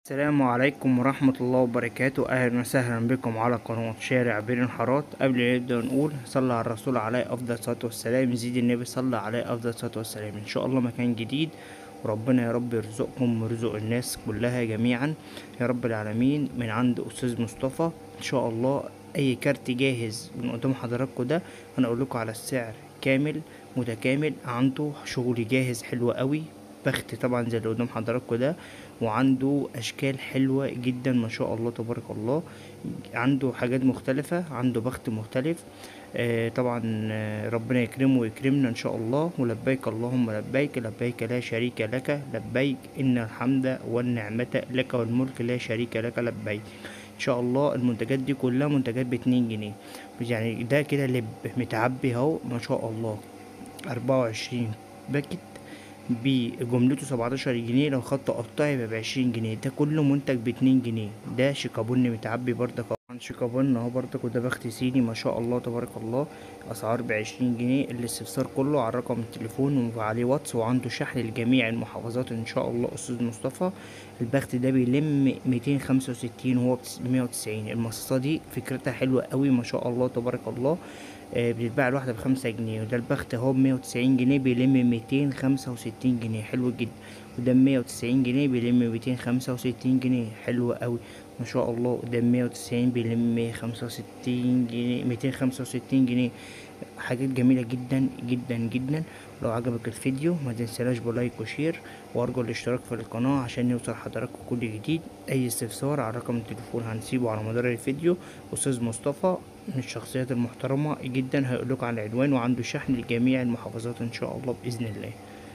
السلام عليكم ورحمة الله وبركاته أهلا وسهلا بكم على قناة شارع بين الحارات قبل ما نبدأ نقول صلى على الرسول عليه أفضل الصلاة والسلام زيد النبي صلى عليه أفضل الصلاة والسلام إن شاء الله مكان جديد وربنا يا رب يرزقكم ويرزق الناس كلها جميعا يا رب العالمين من عند أستاذ مصطفى إن شاء الله أي كارت جاهز من قدام حضراتكم ده أنا أقول لكم على السعر كامل متكامل عنده شغل جاهز حلو قوي بخت طبعا زي اللي قدام حضراتكم ده وعنده اشكال حلوه جدا ما شاء الله تبارك الله عنده حاجات مختلفه عنده بخت مختلف آه طبعا آه ربنا يكرمه ويكرمنا ان شاء الله ولبيك اللهم لبيك لبيك لا شريك لك لبيك ان الحمد والنعمه لك والملك لا شريك لك لبيك ان شاء الله المنتجات دي كلها منتجات باتنين جنيه يعني ده كده لب متعبي اهو ما شاء الله اربعة وعشرين باكت بجملته سبعتاشر جنيه لو خط قطاعي يبقى بعشرين جنيه ده كله منتج باتنين جنيه ده شيكابون متعبي بردك طبعا شيكابون اهو بردك وده بخت صيني ما شاء الله تبارك الله اسعار بعشرين جنيه الاستفسار كله على رقم التليفون وعليه واتس وعنده شحن لجميع المحافظات ان شاء الله استاذ مصطفى البخت ده بيلم ميتين خمسة وستين وهو بمية وتسعين المصاصة دي فكرتها حلوة قوي ما شاء الله تبارك الله آه بتتباع الواحدة بخمسة جنيه وده البخت اهو بمية وتسعين جنيه بيلم ميتين خمسة وستين جنيه حلو جدا وده بمية وتسعين جنيه بيلم ميتين خمسة وستين جنيه حلو قوي ما شاء الله ده مية وتسعين بيلم مية خمسة وستين جنيه ميتين خمسة وستين جنيه حاجات جميلة جدا جدا جدا لو عجبك الفيديو ما تنسلاش بلايك وشير وارجو الاشتراك في القناة عشان يوصل حضراتكم كل جديد اي استفسار على رقم التليفون هنسيبه على مدار الفيديو استاذ مصطفى من الشخصيات المحترمة جدا هيقولك على العنوان وعنده شحن لجميع المحافظات ان شاء الله باذن الله